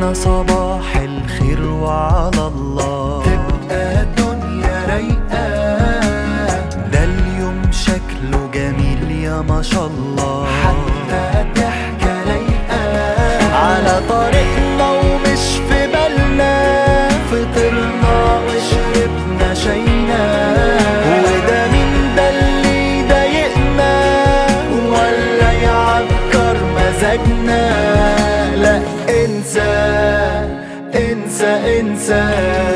على صباح الخير وعلى الله تبقى دنيا رايقة ده اليوم شكله جميل يا ما شاء الله حتى ضحكة لايقة على طريقنا ومش في بالنا فطرنا وشربنا شينا وده مين ده اللي يضايقنا ولا يعكر مزاجنا لا انسى انسى انسى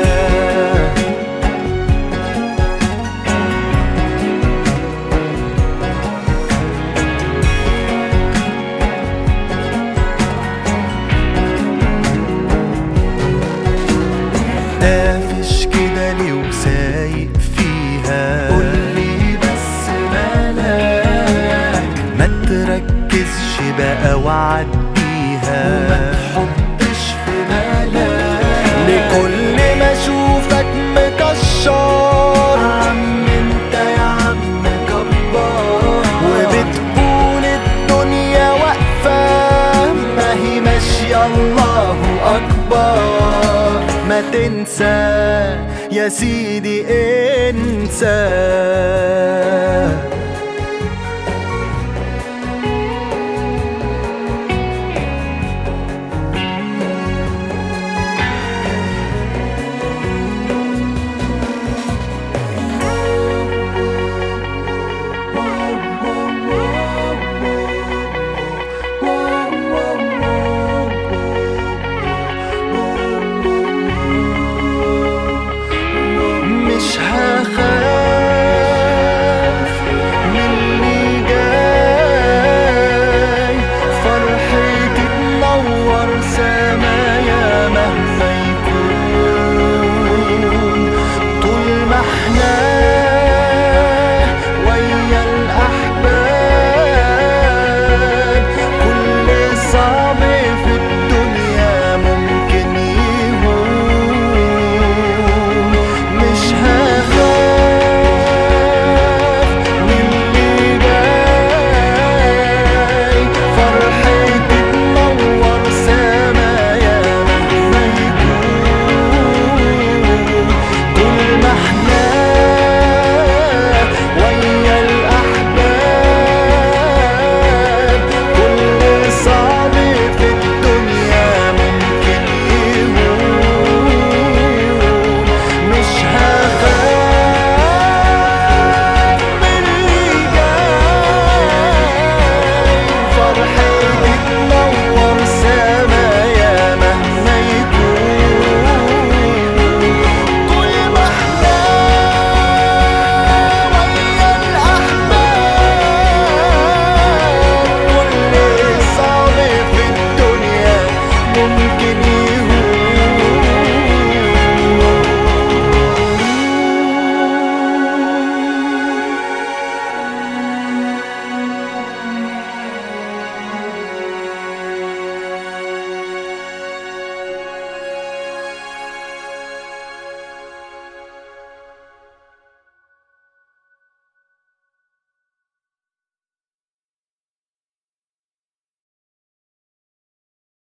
قافش كده ليه وسايق فيها قولي بس مالك ما تركزش بقى وعديها ما تحطش في بالك لكل ما اشوفك مكشر عم انت يا عم جبار وبتقول الدنيا واقفة ما هي ماشية الله أكبر ما تنسى يا سيدي انسى